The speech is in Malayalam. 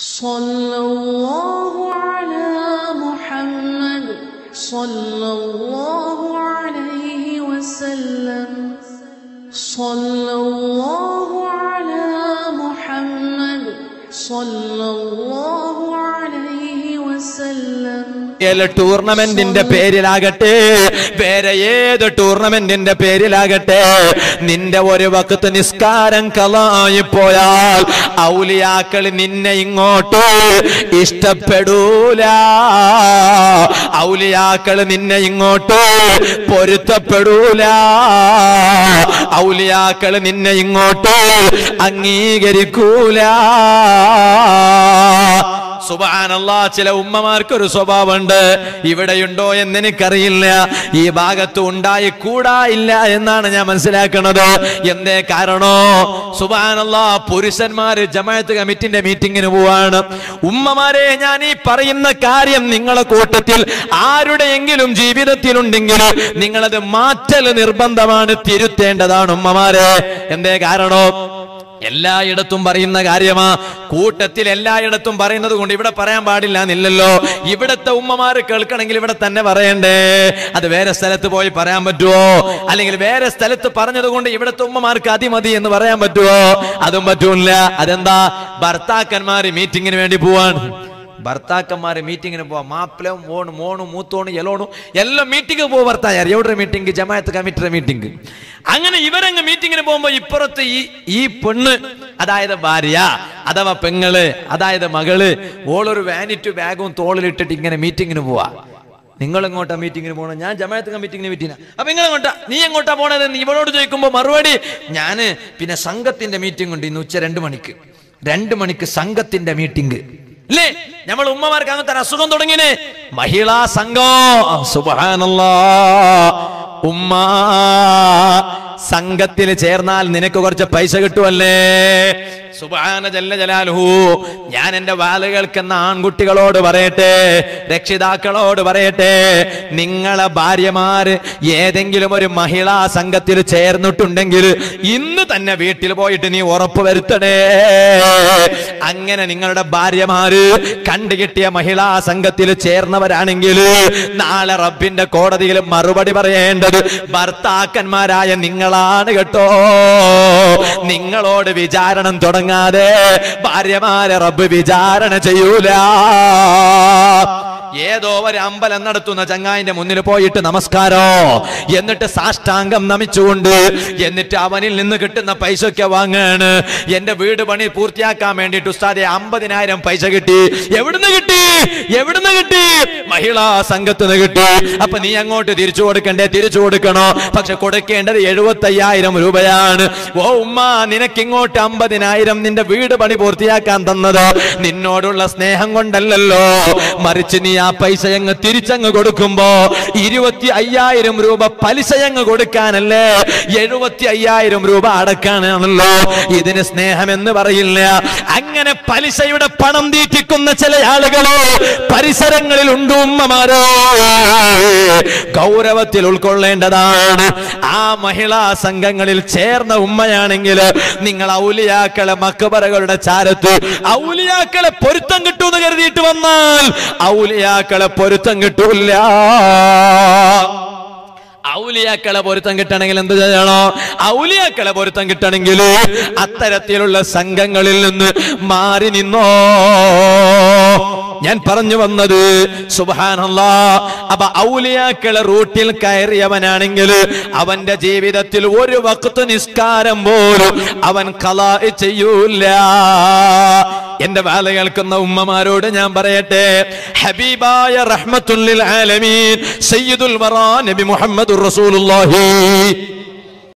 صلى الله على محمد صلى الله عليه وسلم صلى الله على محمد صلى الله عليه وسلم ഏല ടൂർണമെന്റിന്റെ പേരിലാകട്ടെ വേറെ ഏത് ടൂർണമെന്റിന്റെ പേരിലാകട്ടെ നിന്റെ ഒരു വക്കത്ത് നിസ്കാരം കളായി പോയാൽ ഔലിയാക്കൾ നിന്നെ ഇങ്ങോട്ട് ഇഷ്ടപ്പെടൂല ഔലിയാക്കൾ നിന്നെ ഇങ്ങോട്ട് പൊരുത്തപ്പെടൂല ഔലിയാക്കൾ നിന്നെ ഇങ്ങോട്ട് അംഗീകരിക്കൂല സുബാനല്ലാ ചില ഉമ്മമാർക്ക് ഒരു സ്വഭാവമുണ്ട് ഇവിടെയുണ്ടോ എന്ന് എനിക്കറിയില്ല ഈ ഭാഗത്ത് ഉണ്ടായി കൂടായില്ല എന്നാണ് ഞാൻ മനസ്സിലാക്കുന്നത് എന്തേ കാരണോ സുബാനല്ലാ പുരുഷന്മാര് ജമാഅത്ത് കമ്മിറ്റിന്റെ മീറ്റിങ്ങിന് പോവാണ് ഉമ്മമാരെ ഞാൻ ഈ പറയുന്ന കാര്യം നിങ്ങളെ കൂട്ടത്തിൽ ആരുടെയെങ്കിലും ജീവിതത്തിലുണ്ടെങ്കിൽ നിങ്ങളത് മാറ്റൽ നിർബന്ധമാണ് തിരുത്തേണ്ടതാണ് ഉമ്മമാരെ എന്തേ കാരണോ എല്ലായിടത്തും പറയുന്ന കാര്യമാ കൂട്ടത്തിൽ എല്ലായിടത്തും പറയുന്നത് കൊണ്ട് ഇവിടെ പറയാൻ പാടില്ല എന്നില്ലല്ലോ ഇവിടത്തെ ഉമ്മമാര് കേൾക്കണമെങ്കിൽ ഇവിടെ തന്നെ പറയണ്ടേ അത് വേറെ സ്ഥലത്ത് പോയി പറയാൻ പറ്റുമോ അല്ലെങ്കിൽ വേറെ സ്ഥലത്ത് പറഞ്ഞത് കൊണ്ട് ഇവിടത്തെ ഉമ്മമാർക്ക് അതിമതി എന്ന് പറയാൻ പറ്റുമോ അതും പറ്റൂല അതെന്താ ഭർത്താക്കന്മാര് മീറ്റിങ്ങിന് വേണ്ടി പോവാണ് ഭർത്താക്കന്മാര് മീറ്റിങ്ങിന് പോവാ മാപ്പിളും ഓണും മോണും മൂത്തോണും എലോണും എല്ലാം മീറ്റിംഗ് പോവാ ഭർത്തായാർ എവിടെ മീറ്റിംഗ് ജമാഅത്ത് കമ്മിറ്റിയുടെ മീറ്റിംഗ് അങ്ങനെ ഇവരങ്ങ് മീറ്റിങ്ങിന് പോകുമ്പോ ഇപ്പുറത്ത് ഈ ഈ പെണ്ണ് അതായത് ഭാര്യ അഥവാ പെങ്ങള് അതായത് മകള് ഓളൊരു വാനിറ്റ് ബാഗും തോളിലിട്ടിട്ട് ഇങ്ങനെ മീറ്റിങ്ങിന് പോവാ നിങ്ങൾ എങ്ങോട്ടാ മീറ്റിങ്ങിന് പോകണം ഞാൻ ജമാഅത്ത് കമ്മിറ്റിങ്ങിന് മീറ്റിംഗ് അപ്പൊ നിങ്ങൾ എങ്ങോട്ടാ നീ എങ്ങോട്ടാ പോണത് എന്ന് ഇവളോട് ചോദിക്കുമ്പോ മറുപടി ഞാന് പിന്നെ സംഘത്തിന്റെ മീറ്റിംഗ് ഉണ്ട് ഇന്ന് ഉച്ച രണ്ട് മണിക്ക് രണ്ട് മണിക്ക് സംഘത്തിന്റെ മീറ്റിംഗ് അല്ലേ നമ്മൾ ഉമ്മമാർക്ക് അങ്ങനത്തെ ഒരു അസുഖം തുടങ്ങിന് മഹിളാ സംഘം സുബാനല്ലാ ഉമ്മ സംഘത്തിൽ ചേർന്നാൽ നിനക്ക് കുറച്ച് പൈസ കിട്ടുമല്ലേ സുബാന ജല്ല ജലാലുഹു ഞാൻ എന്റെ വാല് കേൾക്കുന്ന ആൺകുട്ടികളോട് പറയട്ടെ രക്ഷിതാക്കളോട് പറയട്ടെ നിങ്ങളെ ഭാര്യമാര് ഏതെങ്കിലും ഒരു മഹിളാ സംഘത്തിൽ ചേർന്നിട്ടുണ്ടെങ്കിൽ ഇന്ന് തന്നെ വീട്ടിൽ പോയിട്ട് നീ ഉറപ്പ് വരുത്തണേ അങ്ങനെ നിങ്ങളുടെ ഭാര്യമാര് കണ്ടുകിട്ടിയ മഹിളാ സംഘത്തിൽ ചേർന്നവരാണെങ്കിൽ നാളെ റബ്ബിന്റെ കോടതിയിൽ മറുപടി പറയേണ്ടത് ഭർത്താക്കന്മാരായ നിങ്ങളാണ് കേട്ടോ നിങ്ങളോട് വിചാരണം തുടങ്ങാതെ ഭാര്യമാരെ റബ്ബ് വിചാരണ ചെയ്യൂല ഏതോ ഒരു അമ്പലം നടത്തുന്ന ചങ്ങായിന്റെ മുന്നിൽ പോയിട്ട് നമസ്കാരോ എന്നിട്ട് സാഷ്ടാംഗം നമിച്ചുകൊണ്ട് എന്നിട്ട് അവനിൽ നിന്ന് കിട്ടുന്ന പൈസ ഒക്കെ വാങ്ങാണ് എന്റെ വീട് പണി പൂർത്തിയാക്കാൻ വേണ്ടിയിട്ട് ഉസ്താദെ അമ്പതിനായിരം പൈസ കിട്ടി എവിടുന്ന് കിട്ടി എവിടുന്ന് കിട്ടി മഹിളാ സംഘത്തുനിന്ന് കിട്ടി അപ്പൊ നീ അങ്ങോട്ട് തിരിച്ചു കൊടുക്കണ്ടേ തിരിച്ചു കൊടുക്കണോ പക്ഷെ കൊടുക്കേണ്ടത് എഴുപത്തി അയ്യായിരം രൂപയാണ് ഓ ഉമ്മ നിനക്ക് ഇങ്ങോട്ട് അമ്പതിനായിരം നിന്റെ വീട് പണി പൂർത്തിയാക്കാൻ തന്നത് നിന്നോടുള്ള സ്നേഹം കൊണ്ടല്ലല്ലോ മറിച്ച് നീ ആ പൈസ അങ്ങ് തിരിച്ചങ്ങ് കൊടുക്കുമ്പോ ഇരുപത്തി അയ്യായിരം രൂപ പലിശയങ്ങ് കൊടുക്കാനല്ലേ എഴുപത്തി അയ്യായിരം രൂപ അടക്കാനാണല്ലോ ഇതിന് സ്നേഹമെന്ന് പറയില്ല അങ്ങനെ പലിശയുടെ പണം തീറ്റിക്കുന്ന ചില ആളുകളോ പരിസരങ്ങളിൽ ഉണ്ട് ഉമ്മമാരോ ഗൗരവത്തിൽ ഉൾക്കൊള്ളേണ്ടതാണ് ആ മഹിളാ സംഘങ്ങളിൽ ചേർന്ന ഉമ്മയാണെങ്കിൽ നിങ്ങൾ ഔലിയാക്കളെ മക്കബറകളുടെ ചാരത്ത് ഔലിയാക്കളെ പൊരുത്തം കിട്ടുമെന്ന് കരുതിയിട്ട് വന്നാൽ ഔലിയാക്കളെ പൊരുത്തം കിട്ടൂല ഔലിയാക്കളെ പൊരുത്തം കിട്ടണമെങ്കിൽ എന്ത് ചെയ്യണോ ഔലിയാക്കളെ പൊരുത്തം കിട്ടണമെങ്കിൽ അത്തരത്തിലുള്ള സംഘങ്ങളിൽ നിന്ന് മാറി നിന്നോ ഞാൻ പറഞ്ഞു വന്നത് സുബാനല്ലാ അപ്പൊ ഔലിയാക്കളെ റൂട്ടിൽ കയറിയവനാണെങ്കിൽ അവന്റെ ജീവിതത്തിൽ ഒരു വക്കത്ത് നിസ്കാരം പോലും അവൻ കല ചെയ്യൂല എന്റെ വേല കേൾക്കുന്ന ഉമ്മമാരോട് ഞാൻ പറയട്ടെ ഹബീബായ റഹ്മത്തുല്ലിൽ ആലമീൻ സയ്യിദുൽ വറാ നബി മുഹമ്മദുർ റസൂലുള്ളാഹി